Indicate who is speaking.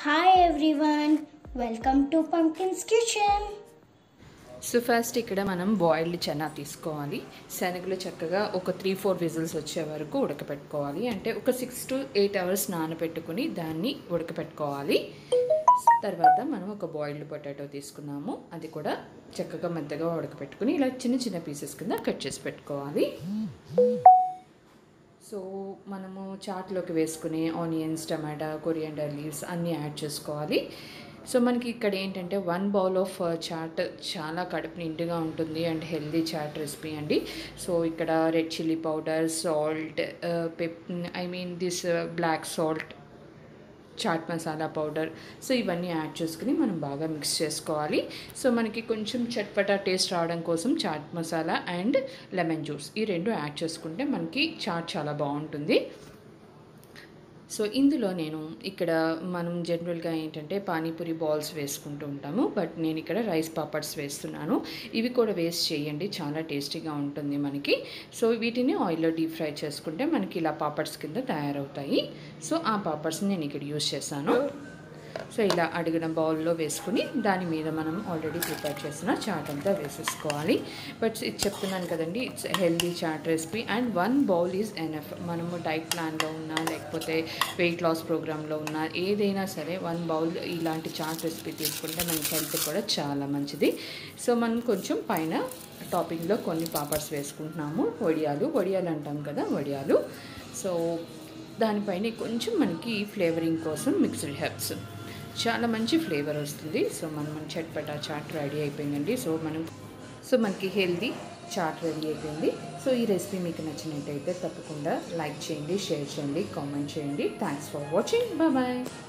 Speaker 1: Hi everyone, welcome to Pumpkin's Kitchen.
Speaker 2: So first ఇక్కడ మనం boiled chana తీసుకోవాలి శనగలు చక్కగా ఒక త్రీ ఫోర్ విజిల్స్ వచ్చే వరకు ఉడకపెట్టుకోవాలి అంటే ఒక సిక్స్ టు ఎయిట్ అవర్స్ నానబెట్టుకుని దాన్ని ఉడకపెట్టుకోవాలి తర్వాత మనం ఒక బాయిల్డ్ పొటాటో తీసుకున్నాము అది కూడా చక్కగా మెత్తగా ఉడకపెట్టుకుని ఇలా చిన్న చిన్న పీసెస్ కింద కట్ చేసి పెట్టుకోవాలి సో మనము చాట్లోకి వేసుకునే ఆనియన్స్ టమాటా కొరియండర్ లీవ్స్ అన్నీ యాడ్ చేసుకోవాలి సో మనకి ఇక్కడ ఏంటంటే వన్ బౌల్ ఆఫ్ చాట్ చాలా కడుపు నిండుగా ఉంటుంది అండ్ హెల్దీ చాట్ రెసిపీ అండి సో ఇక్కడ red chilli powder salt pep I mean this black salt chaat masala powder so ఇవన్నీ యాడ్ చేసుకుని మనం బాగా మిక్స్ చేసుకోవాలి సో మనకి కొంచెం చట్పటా టేస్ట్ రావడం కోసం chaat masala and lemon juice ఈ రెండు యాడ్ చేసుకుంటే మనకి చాట్ చాలా బాగుంటుంది సో ఇందులో నేను ఇక్కడ మనం జనరల్గా ఏంటంటే పానీపూరి బాల్స్ వేసుకుంటూ ఉంటాము బట్ నేను ఇక్కడ రైస్ పాపడ్స్ వేస్తున్నాను ఇవి కూడా వేస్ట్ చేయండి చాలా టేస్టీగా ఉంటుంది మనకి సో వీటిని ఆయిల్లో డీప్ ఫ్రై చేసుకుంటే మనకి ఇలా పాపడ్స్ కింద తయారవుతాయి సో ఆ పాపడ్స్ని నేను ఇక్కడ యూస్ చేశాను సో ఇలా అడిగిన బౌల్లో వేసుకుని దాని మీద మనం ఆల్రెడీ ప్రిపేర్ చేసిన చాట్ అంతా వేసేసుకోవాలి బట్ ఇది చెప్తున్నాను కదండి it's healthy chaat recipe and one bowl is enough మనము డైట్ ప్లాన్లో ఉన్నా లేకపోతే వెయిట్ లాస్ ప్రోగ్రాంలో ఉన్నా ఏదైనా సరే వన్ బౌల్ ఇలాంటి చాట్ రెసిపీ తీసుకుంటే మనకి హెల్త్ కూడా చాలా మంచిది సో మనం కొంచెం పైన టాపింగ్లో కొన్ని పాపడ్స్ వేసుకుంటున్నాము వడియాలు వడియాలు అంటాం కదా వడియాలు సో దానిపైన కొంచెం మనకి ఫ్లేవరింగ్ కోసం మిక్స్డ్ హెర్బ్స్ చాలా మంచి ఫ్లేవర్ వస్తుంది సో మనం చట్పటా చాట్ రెడీ అయిపోయిందండి సో మనం సో మనకి హెల్దీ చాట్ రెడీ అయిపోయింది సో ఈ రెసిపీ మీకు నచ్చినట్టయితే తప్పకుండా లైక్ చేయండి షేర్ చేయండి కామెంట్ చేయండి థ్యాంక్స్ ఫర్ వాచింగ్ బాయ్